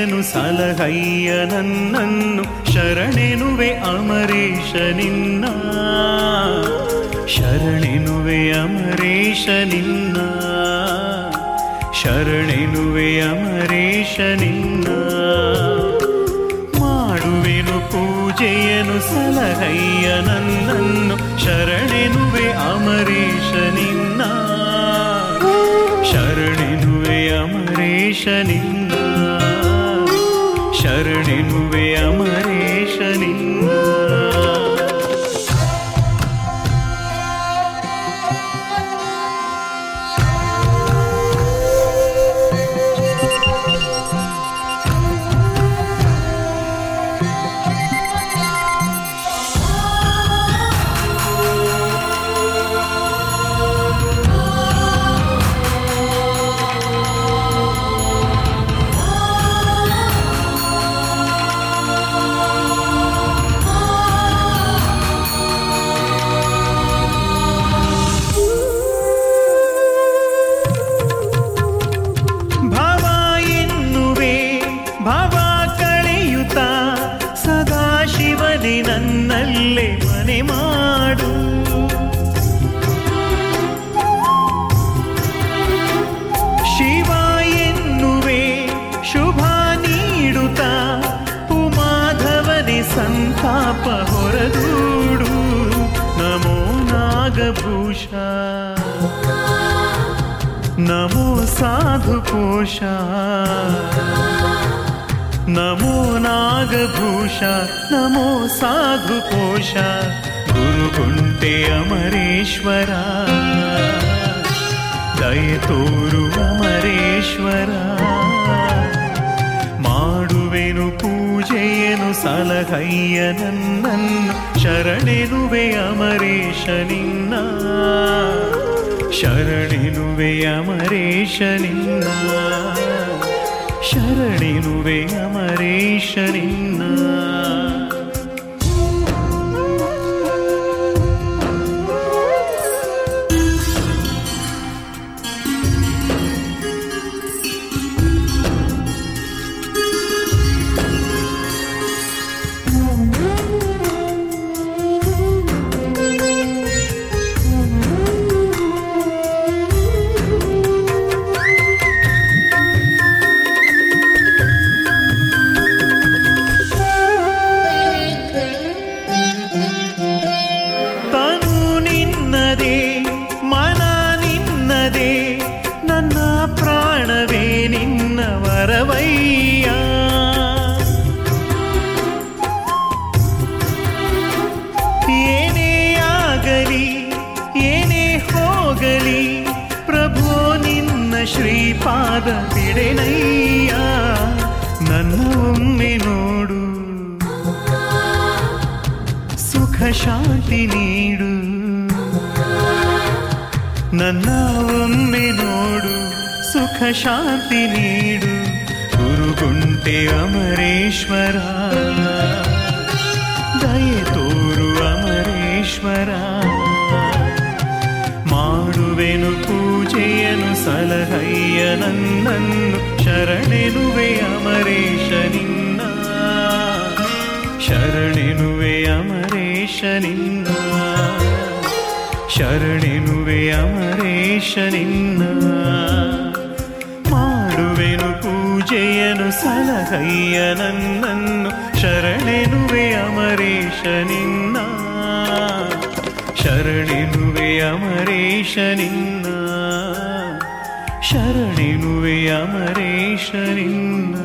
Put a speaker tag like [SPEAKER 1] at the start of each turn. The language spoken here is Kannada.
[SPEAKER 1] ಪೂಜೆಯನು ಸಲಹಯ್ಯ ನನ್ನನ್ನು ಶರಣೆನುವೆ ಅಮರೇಶ ನಿನ್ನ ಶರಣೆನುವೆ ಅಮರೇಶ ನಿನ್ನ ಶರಣೆನುವೆ ಅಮರೇಶ ನಿನ್ನ ಮಾಡುವೆನು ಪೂಜೆಯನು ಸಲಹಯ್ಯ ನನ್ನನ್ನು ಶರಣೆನುವೆ ಅಮರೇಶ ನಿನ್ನ ಶರಣೆನುವೆ ಅಮರೇಶ ನಿನ್ನ ಶರಣೆನುವೆ ಅಮರೇಶ ನಿನ್ನ ಭವ ಎನ್ನುವೆ ಭವ ಕಳೆಯುತ್ತ ಸದಾ ಶಿವನೇ ನನ್ನಲ್ಲೇ ಮನೆ ಮಾಡು ಶಿವ ಎನ್ನುವೆ ಶುಭ ನೀಡುತ್ತ ಉಮಾಧವನೇ ಸಂತಾಪ ಹೊರದೂಡು ನಮೋ ನಾಗಭೂಷ ನಮೋ ಸಾಧುಕೋಶ ನಮೋ ನಾಗಭೂಷ ನಮೋ ಸಾಧುಕೋಶ ಗುರುಗುಂಟೆ ಅಮರೇಶ್ವರ ದಯ ತೋರು ಅಮರೇಶ್ವರ ಮಾಡುವೆನು ಪೂಜೆಯನು ಸಲಹಯ್ಯ ನನ್ನನ್ನು ಶರಣೆನುವೆ ಅಮರೇಶ ನಿನ್ನ ಶರಣೆನುವೆ ಅಮರೇಶ ನಿನ್ನ ಶರಣೆನುವೆ ಅಮರೇಶ ನಿನ್ನ ತನು ನಿನ್ನದೇ ಮನ ನಿನ್ನದೇ ನನ್ನ ಪ್ರಾಣವೇ ನಿನ್ನ ವರವಯ್ಯ ಏನೇ ಆಗಲಿ ಏನೇ ಹೋಗಲಿ ಪ್ರಭು ನಿನ್ನ ಶ್ರೀಪಾದ ಬಿಡೆನಯ್ಯ ನನ್ನ ಒಮ್ಮೆ ನೋಡು ಸುಖ ಶಾಂತಿ ನೀಡು ನನ್ನ ಒಮ್ಮೆ ನೋಡು ಸುಖ ಶಾಂತಿ ನೀಡು ಗುರುಗುಂಟೆ ಅಮರೇಶ್ವರ ದಯೆ ತೋರು ಅಮರೇಶ್ವರ ಮಾಡುವೆನು ಪೂಜೆಯನು ಸಲಹಯ್ಯ ನನ್ನನ್ನು ಶರಣೆನುವೆ ಅಮರೇಶ ನಿನ್ನ ಶರಣೆನುವೆ ಅಮರೇಶ ನಿನ್ನ ಶರಣೆನುವೆ ಅಮರೇಶ ನಿನ್ನ ಮಾಡುವೆನು ಪೂಜೆಯನು ಸಲಹಯ್ಯ ನನ್ನನ್ನು ಶರಣೆನುವೆ ಅಮರೇಶ ನಿನ್ನ ಶರಣೆನುವೆ ಅಮರೇಶ ನಿನ್ನ ಶರಣೆನುವೆ ಅಮರೇಶ ನಿನ್ನ